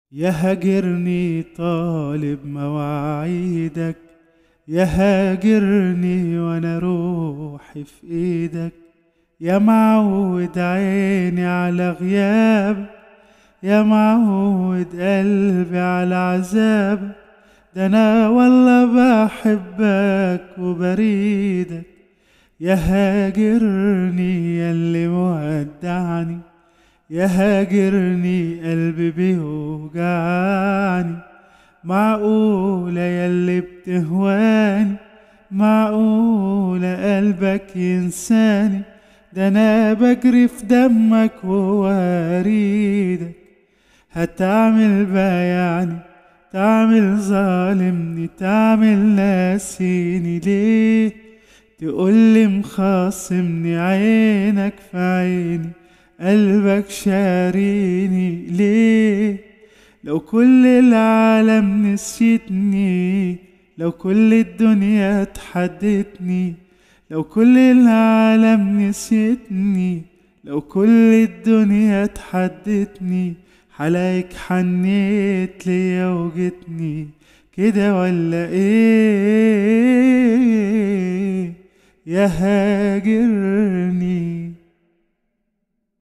يهاجرني طالب مواعيدك يهاجرني وانا روحي في ايدك يا معود عيني على غياب يا معود قلبي على عذاب ده انا والله بحبك وبريدك يهاجرني ياللي مودعني يهاجرني قلبي بيوجعني معقولة ياللي بتهواني معقولة قلبك ينساني ده انا بجري في دمك ووريدك هتعمل بيعني تعمل ظالمني تعمل ناسيني ليه تقولي مخاصمني عينك في عيني قلبك شاريني ليه لو كل العالم نسيتني لو كل الدنيا تحدتني لو كل العالم نسيتني لو كل الدنيا تحدتني حلاك حنيت ليا وجتني كده ولا ايه يا هاجرني